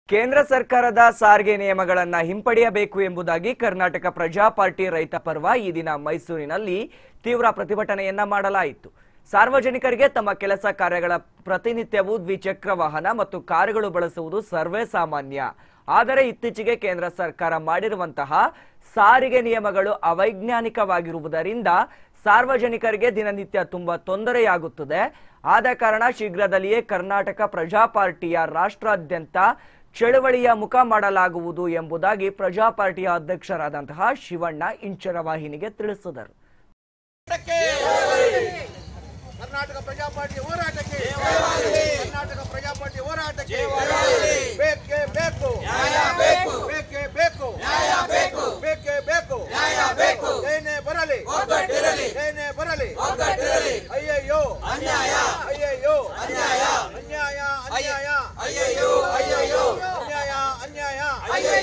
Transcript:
ಕೇಂದ್ರ ಸರ್ಕಾರದ ಸಾರಿಗೆ ನಿಯಮಗಳನ್ನ ಹಿಂಪಡೆಯಬೇಕು ಎಂಬುದಾಗಿ ಕರ್ನಾಟಕ ಪ್ರಜಾ ಪಾರ್ಟಿ ರೈತ ಪರ್ವ ಈ ದಿನ ಮೈಸೂರಿನಲ್ಲಿ ತೀವ್ರ ಪ್ರತಿಭಟನೆಯನ್ನ ಮಾಡಲಾಯಿತು ಸಾರ್ವಜನಿಕರಿಗೆ ತಮ್ಮ ಕೆಲಸ ಕಾರ್ಯಗಳ ಪ್ರತಿನಿತ್ಯವೂ ದ್ವಿಚಕ್ರ ವಾಹನ ಮತ್ತು ಕಾರುಗಳು ಬಳಸುವುದು ಸರ್ವೇ ಸಾಮಾನ್ಯ ಆದರೆ ಇತ್ತೀಚೆಗೆ ಕೇಂದ್ರ ಸರ್ಕಾರ ಮಾಡಿರುವಂತಹ ಸಾರಿಗೆ ನಿಯಮಗಳು ಅವೈಜ್ಞಾನಿಕವಾಗಿರುವುದರಿಂದ ಸಾರ್ವಜನಿಕರಿಗೆ ದಿನನಿತ್ಯ ತುಂಬಾ ತೊಂದರೆಯಾಗುತ್ತದೆ ಆದ ಕಾರಣ ಶೀಘ್ರದಲ್ಲಿಯೇ ಕರ್ನಾಟಕ ಪ್ರಜಾ ಪಾರ್ಟಿಯ ರಾಷ್ಟ್ರಾದ್ಯಂತ ಚಳವಳಿಯ ಮುಖ ಮಾಡಲಾಗುವುದು ಎಂಬುದಾಗಿ ಪ್ರಜಾ ಪಾರ್ಟಿಯ ಅಧ್ಯಕ್ಷರಾದಂತಹ ಶಿವಣ್ಣ ಇಂಚರವಾಹಿನಿಗೆ ತಿಳಿಸಿದರು ಕರ್ನಾಟಕ ಪ್ರಜಾ ಪಾರ್ಟಿ ಹೋರಾಟಕ್ಕೆ ಕರ್ನಾಟಕ ಪ್ರಜಾ ಪಾರ್ಟಿ ಹೋರಾಟಕ್ಕೆ ಬೇಕೇ ಬೇಕು ಬೇಕೇ ಬೇಕು ಬೇಕೇ ಬೇಕು ಏನೇ ಬರಲಿ ಏನೇ ಬರಲಿ ಅಯ್ಯಯ್ಯೋ ಅಯ್ಯಯ್ಯೋ ಅನ್ಯಾಯ ಅನ್ಯಾಯ ಅಯ್ಯಯ್ಯೋ ಅಯ್ಯಯ್ಯೋ ಅನ್ಯಾಯ ಅನ್ಯಾಯ